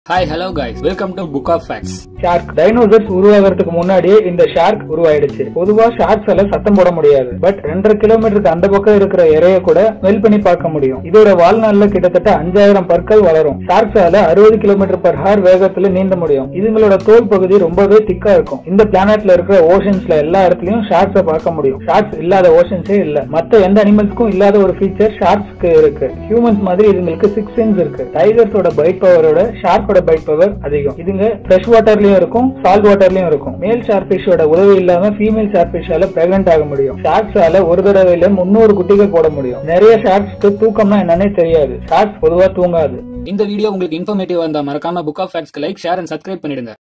hi hello guys welcome to book of facts shark dinosaurs உருவாகிறதுக்கு முன்னாடியே இந்த shark உருவாயிடுச்சு பொதுவா ஷார்க்ஸால சத்தம் போட முடியாது பட் ரெண்டரை கிலோமீட்டருக்கு அந்த பக்கம் இருக்கிற இறைய கூட ஸ்மெல் பண்ணி பார்க்க முடியும் இதோட வாழ்நாள்ல கிட்டத்தட்ட அஞ்சாயிரம் பற்கள் வளரும் ஷார்க்ஸால அறுபது கிலோமீட்டர் பர் ஹார் வேகத்துல நீந்த முடியும் இதுங்களோட தோல் பகுதி ரொம்பவே திக்கா இருக்கும் இந்த பிளானட்ல இருக்கிற ஓஷன்ஸ்ல எல்லா இடத்துலயும் ஷார்க்ஸை பார்க்க முடியும் ஷார்க்ஸ் இல்லாத ஓஷன்ஸே இல்ல மத்த எந்த அனிமல்ஸ்க்கும் இல்லாத ஒரு ஃபீச்சர் ஷார்க்ஸ்க்கு இருக்கு ஹியூமன்ஸ் மாதிரி இதுங்களுக்கு சிக்ஸ் சென்ஸ் இருக்கு டைகர்ஸோட பைட் பவரோட ஷார்க்கோட பைட் பவர் அதிகம் இதுங்க ஃப்ரெஷ் வாட்டர்லயும் இருக்கும் சால்ட் வாட்டர்லயும் இருக்கும் மேல் ஷார்பிஷோட உதவி இல்லாம ஃபீமேல் ஷார்பிஷால பிரெக்னென்ட் ஆக முடியும் ஷார்க்ஸால ஒரு தடவையில முன்னூறு குட்டிகள் போட முடியும் நிறைய ஷார்க்ஸ்க்கு தூக்கம்னா என்னன்னே தெரியாது ஷார்க்ஸ் பொதுவா தூங்காது இந்த வீடியோ உங்களுக்கு இன்ஃபர்மேட்டிவா இருந்தா மறக்காம புக் ஆஃப் ஃபேக்ட்ஸ்க்கு லைக் ஷேர் அண்ட் சப்ஸ்கிரைப் பண்ணிடுங்க